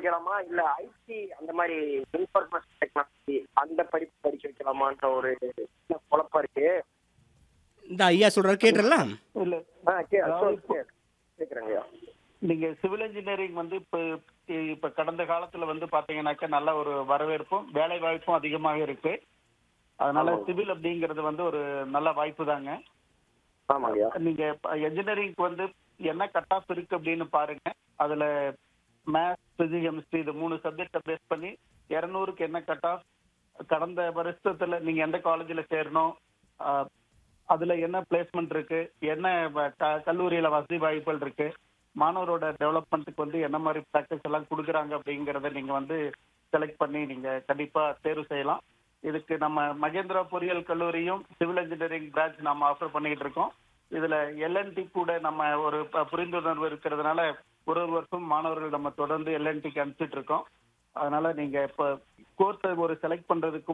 வைக்கலாமா இல்ல ஐடி அந்த மாதிரி இன்ஃபர்மேஷன் டெக்னாலஜி அந்த படிப்பு படிக்க வைக்கலாமான்ற ஒரு சின்ன குழப்பம் இருக்கு இந்த ஐயா சொல்கிறார் கேட்டுடலாம் இல்ல ஆ கே அதாவது இப்போ- கேட்குறேங்கய்யா நீங்க சிவில் இன்ஜினியரிங் வந்து இப்ப இப்ப கடந்த காலத்துல வந்து பாத்தீங்கன்னாக்கா நல்ல ஒரு வரவேற்பும் வேலை வாய்ப்பும் அதிகமாக இருக்கு அதனால ஆமாங்க. சிவில் அப்படிங்கிறது வந்து ஒரு நல்ல வாய்ப்பு தாங்க ஆமாங்கய்யா நீங்க இன்ஜினியரிங்க்கு வந்து என்ன கட் ஆஃப் இருக்கு அப்படின்னு பாருங்க அதுல மேத்ஸ் பிசிக்ஸ் கெமிஸ்ட்ரி இது மூணு சப்ஜெக்ட பேஸ் பண்ணி இருநூறுக்கு என்ன கட் ஆஃப் கடந்த வருஷத்துல நீங்க எந்த காலேஜ்ல சேரணும் ஆஹ், அதுல என்ன பிளேஸ்மெண்ட் இருக்கு என்ன வ- க- கல்லூரியில வசதி வாய்ப்புகள் இருக்கு மாணவரோட டெவலப்மெண்ட்டுக்கு வந்து என்ன மாதிரி ப்ராக்டிஸ் எல்லாம் கொடுக்குறாங்க அப்படிங்கறத நீங்க வந்து செலக்ட் பண்ணி நீங்க கண்டிப்பா தேர்வு செய்யலாம் இதுக்கு நம்ம மகேந்திரா பொறியியல் கல்லூரியும் சிவில் இன்ஜினியரிங் பிரான்ச் நம்ம ஆஃபர் பண்ணிக்கிட்டு இருக்கோம் இதுல எல்என்டி கூட நம்ம ஒரு ப- புரிந்துணர்வு இருக்கிறதுனால ஒரு ஒரு வருஷம் மாணவர்கள் நம்ம தொடர்ந்து எல்என்டிக்கு அனுப்பிச்சிட்டு இருக்கோம் அதனால நீங்க இப்ப கோர்ஸ் ஒரு செலக்ட் பண்றதுக்கு